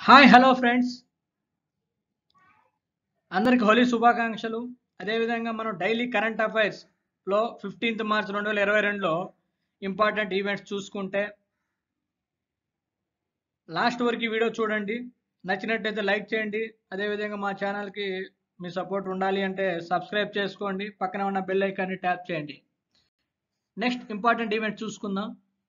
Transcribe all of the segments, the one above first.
hi hello friends అందరికి హోలీ శుభాకాంక్షలు అదేవిధంగా మనం డైలీ కరెంట్ అఫైర్స్లో ఫిఫ్టీన్త్ మార్చ్ రెండు వేల ఇరవై రెండులో ఇంపార్టెంట్ ఈవెంట్స్ చూసుకుంటే లాస్ట్ వరకు ఈ వీడియో చూడండి నచ్చినట్టయితే లైక్ చేయండి అదేవిధంగా మా ఛానల్కి మీ సపోర్ట్ ఉండాలి అంటే సబ్స్క్రైబ్ చేసుకోండి పక్కన ఉన్న బెల్ ఐకాన్ని ట్యాప్ చేయండి నెక్స్ట్ ఇంపార్టెంట్ ఈవెంట్ చూసుకుందాం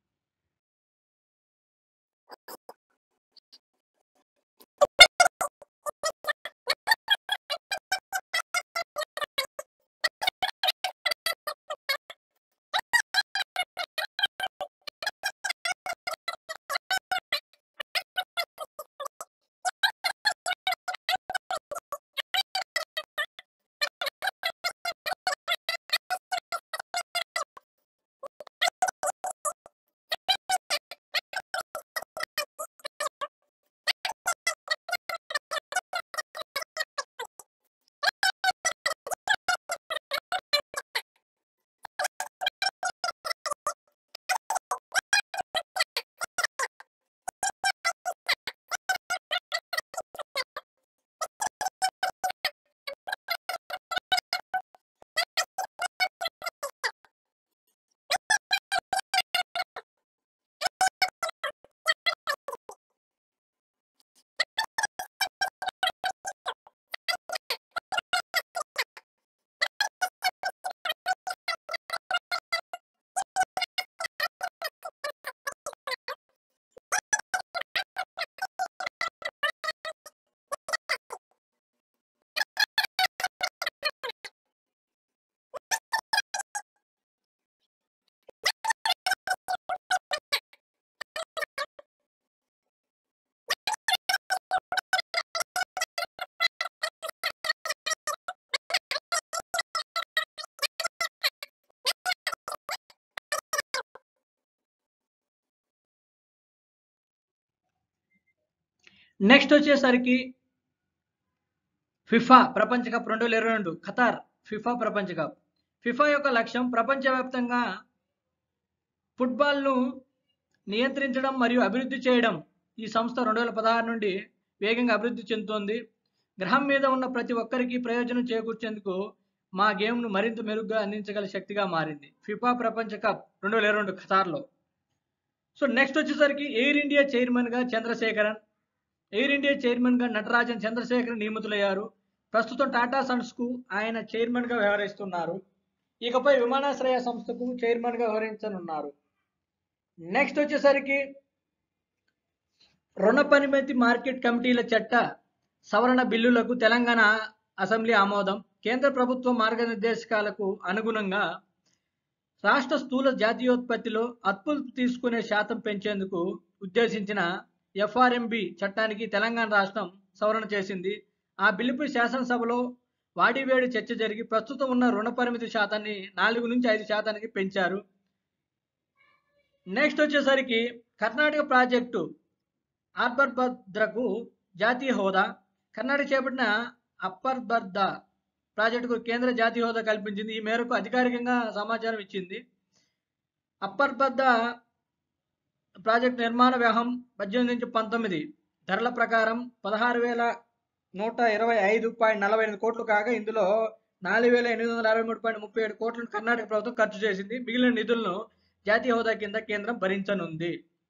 నెక్స్ట్ వచ్చేసరికి ఫిఫా ప్రపంచ కప్ రెండు వేల ఇరవై రెండు ఖతార్ ఫిఫా ప్రపంచ కప్ ఫిఫా యొక్క లక్ష్యం ప్రపంచవ్యాప్తంగా ఫుట్బాల్ను నియంత్రించడం మరియు అభివృద్ధి చేయడం ఈ సంస్థ రెండు వేల పదహారు నుండి వేగంగా అభివృద్ధి చెందుతోంది గ్రహం మీద ఉన్న ప్రతి ఒక్కరికి ప్రయోజనం చేకూర్చేందుకు మా గేమ్ను మరింత మెరుగ్గా అందించగల శక్తిగా మారింది ఫిఫా ప్రపంచ కప్ రెండు వేల ఇరవై రెండు ఖతార్లో సో నెక్స్ట్ వచ్చేసరికి ఎయిర్ ఇండియా చైర్మన్గా చంద్రశేఖరన్ ఎయిర్ ఇండియా చైర్మన్గా నటరాజన్ చంద్రశేఖర్ నియమితులయ్యారు ప్రస్తుతం టాటా సన్స్కు ఆయన చైర్మన్గా వ్యవహరిస్తున్నారు ఇకపై విమానాశ్రయ సంస్థకు చైర్మన్గా వ్యవహరించనున్నారు నెక్స్ట్ వచ్చేసరికి రుణ పరిమితి మార్కెట్ కమిటీల చట్ట సవరణ బిల్లులకు తెలంగాణ అసెంబ్లీ ఆమోదం కేంద్ర ప్రభుత్వ మార్గనిర్దేశకాలకు అనుగుణంగా రాష్ట్ర స్థూల జాతీయోత్పత్తిలో అప్పులు తీసుకునే శాతం పెంచేందుకు ఉద్దేశించిన ఎఫ్ఆర్ఎంబి చట్టానికి తెలంగాణ రాష్ట్రం సవరణ చేసింది ఆ బిల్లుపై శాసనసభలో వాడివేడి చర్చ జరిగి ప్రస్తుతం ఉన్న రుణ పరిమితి శాతాన్ని నాలుగు నుంచి ఐదు శాతానికి పెంచారు నెక్స్ట్ వచ్చేసరికి కర్ణాటక ప్రాజెక్టు ఆర్బర్ భద్రకు జాతీయ హోదా కర్ణాటక చేపట్టిన అప్పర్ బర్ద ప్రాజెక్టుకు కేంద్ర జాతీయ హోదా కల్పించింది ఈ మేరకు అధికారికంగా సమాచారం ఇచ్చింది అప్పర్ బద్ద ప్రాజెక్ట్ నిర్మాణ వ్యయం పద్దెనిమిది నుంచి పంతొమ్మిది ధరల ప్రకారం పదహారు వేల నూట ఇరవై ఐదు పాయింట్ నలభై ఎనిమిది కోట్లు కాగా ఇందులో నాలుగు వేల ఎనిమిది వందల అరవై మూడు పాయింట్ ముప్పై ఏడు కోట్లను కర్ణాటక ప్రభుత్వం ఖర్చు చేసింది మిగిలిన నిధులను జాతీయ హోదా కింద కేంద్రం భరించనుంది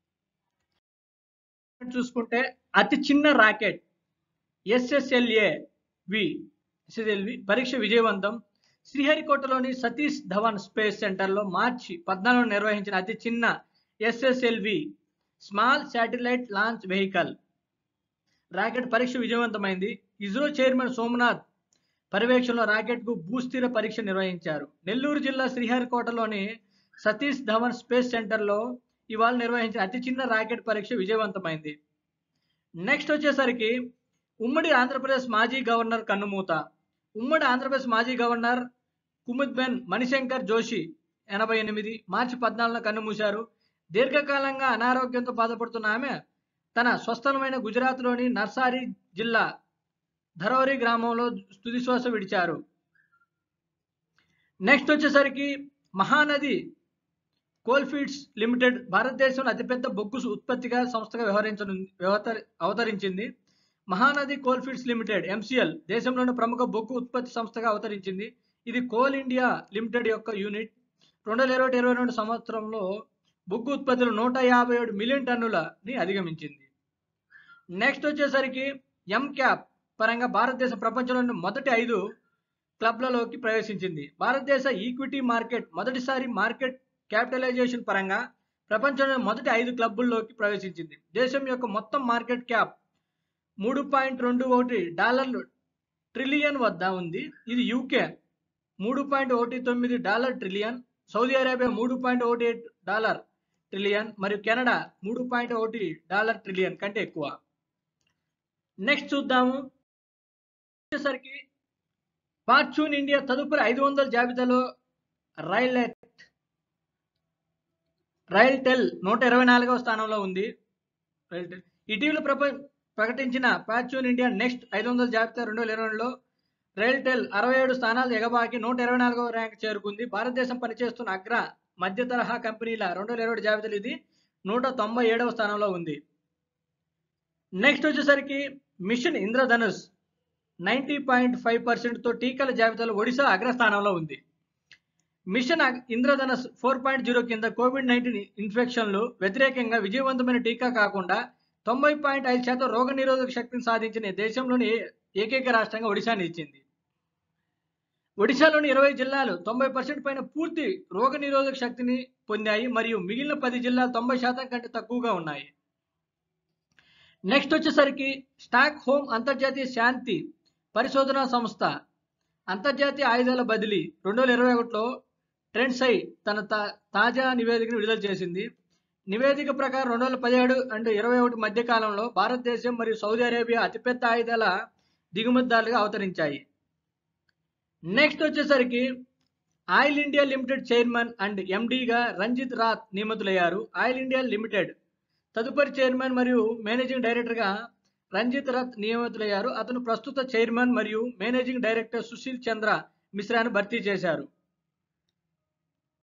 చూసుకుంటే అతి చిన్న రాకెట్ ఎస్ఎస్ఎల్ఏ వి ఎస్ఎస్ఎల్వి పరీక్ష విజయవంతం శ్రీహరికోటలోని సతీష్ ధవన్ స్పేస్ సెంటర్లో మార్చి పద్నాలుగు నిర్వహించిన అతి చిన్న SSLV small satellite launch vehicle rocket పరీక్ష విజయవంతమైంది ఇస్రో చైర్మన్ సోమనాథ్ పర్యవేక్షణలో రాకెట్కు భూస్థిర పరీక్ష నిర్వహించారు నెల్లూరు జిల్లా శ్రీహరికోటలోని సతీష్ ధవన్ స్పేస్ సెంటర్లో ఇవాళ నిర్వహించిన అతి చిన్న రాకెట్ పరీక్ష విజయవంతమైంది నెక్స్ట్ వచ్చేసరికి ఉమ్మడి ఆంధ్రప్రదేశ్ మాజీ గవర్నర్ కన్నుమూత ఉమ్మడి ఆంధ్రప్రదేశ్ మాజీ గవర్నర్ కుముద్ బెన్ మణిశంకర్ జోషి ఎనభై ఎనిమిది మార్చి పద్నాలుగున కన్నుమూశారు దీర్ఘకాలంగా అనారోగ్యంతో బాధపడుతున్న ఆమె తన స్వస్థలమైన గుజరాత్లోని నర్సారి జిల్లా ధరౌరి గ్రామంలో తుదిశ్వాస విడిచారు నెక్స్ట్ వచ్చేసరికి మహానది కోల్ఫీడ్స్ లిమిటెడ్ భారతదేశంలో అతిపెద్ద బొగ్గు ఉత్పత్తిగా సంస్థగా వ్యవహరించను వ్యవతరి అవతరించింది మహానది కోల్ఫీడ్స్ లిమిటెడ్ ఎంసీఎల్ దేశంలోని ప్రముఖ బొగ్గు ఉత్పత్తి సంస్థగా అవతరించింది ఇది కోల్ ఇండియా లిమిటెడ్ యొక్క యూనిట్ రెండు వేల ఇరవై ఇరవై రెండు సంవత్సరంలో బొగ్గు ఉత్పత్తులు నూట యాభై ఏడు మిలియన్ టన్నులని అధిగమించింది నెక్స్ట్ వచ్చేసరికి ఎం క్యాప్ పరంగా భారతదేశం ప్రపంచంలోని మొదటి ఐదు క్లబ్లలోకి ప్రవేశించింది భారతదేశ ఈక్విటీ మార్కెట్ మొదటిసారి మార్కెట్ క్యాపిటలైజేషన్ పరంగా ప్రపంచంలోని మొదటి ఐదు క్లబ్బుల్లోకి ప్రవేశించింది దేశం యొక్క మొత్తం మార్కెట్ క్యాప్ మూడు పాయింట్ రెండు ఒకటి డాలర్లు ట్రిలియన్ వద్ద ఉంది ఇది యూకే మూడు పాయింట్ ఒకటి తొమ్మిది డాలర్ ట్రిలియన్ సౌదీ అరేబియా మూడు పాయింట్ ఒకటి ఎయిట్ డాలర్ ట్రిలియన్ మరియు కెనడా మూడు పాయింట్ ఒకటి డాలర్ ట్రిలియన్ కంటే ఎక్కువ నెక్స్ట్ చూద్దాము వచ్చేసరికి ఫార్చ్యూన్ ఇండియా తదుపరి ఐదు వందల జాబితాలో రైలెట్ రైల్టెల్ నూట ఇరవై నాలుగవ స్థానంలో ఉంది రైల్టెల్ ఇటీవల ప్రప ప్రకటించిన ఫార్చ్యూన్ ఇండియా నెక్స్ట్ ఐదు వందల జాబితా రెండు వేల ఇరవై రెండులో రైల్టెల్ అరవై ఏడు స్థానాలు ఎగబాకి నూట ఇరవై నాలుగవ ర్యాంక్ చేరుకుంది భారతదేశం పనిచేస్తున్న అగ్ర మధ్య తరహా కంపెనీల రెండు వేల ఇరవై జాబితాలు ఇది నూట తొంభై ఏడవ స్థానంలో ఉంది నెక్స్ట్ వచ్చేసరికి mission Indradhanush ninety point five పర్సెంట్తో టీకాల జాబితాలో ఒడిశా అగ్రస్థానంలో ఉంది మిషన్ అగ్- ఇంద్రధనుష్ ఫోర్ పాయింట్ జీరో కింద కోవిడ్ నైన్టీన్ ఇన్ఫెక్షన్లు వ్యతిరేకంగా విజయవంతమైన టీకా కాకుండా తొంభై పాయింట్ ఐదు శాతం రోగ నిరోధక శక్తిని సాధించిన దేశంలోని ఏ- ఏకైక రాష్ట్రంగా ఒడిశాని ఇచ్చింది ఒడిశాలోని ఇరవై జిల్లాలు తొంభై పర్సెంట్ పైన పూర్తి రోగ నిరోధక శక్తిని పొందాయి మరియు మిగిలిన పది జిల్లాలు తొంభై శాతం కంటే తక్కువగా ఉన్నాయి నెక్స్ట్ వచ్చేసరికి స్టాక్ హోమ్ అంతర్జాతీయ శాంతి పరిశోధనా సంస్థ అంతర్జాతీయ ఆయుధాల బదిలీ రెండు వేల ఇరవై ఒకటిలో ట్రెండ్సై తన తా- తాజా నివేదికను విడుదల చేసింది నివేదిక ప్రకారం రెండు వేల పదిహేడు అండ్ ఇరవై ఒకటి మధ్య కాలంలో భారతదేశం మరియు సౌదీ అరేబియా అతిపెద్ద ఆయుధాల దిగుమతిదారులుగా అవతరించాయి నెక్స్ట్ వచ్చేసరికి Oil India Limited chairman and ఎండీగా రంజిత్ రాత్ నియమితులయ్యారు ఆయిల్ ఇండియా లిమిటెడ్ తదుపరి చైర్మన్ మరియు మేనేజింగ్ డైరెక్టర్గా రంజిత్ రథ్ నియమితులయ్యారు అతను ప్రస్తుత చైర్మన్ మరియు మేనేజింగ్ డైరెక్టర్ సుశీల్ చంద్ర మిశ్రాను భర్తీ చేశారు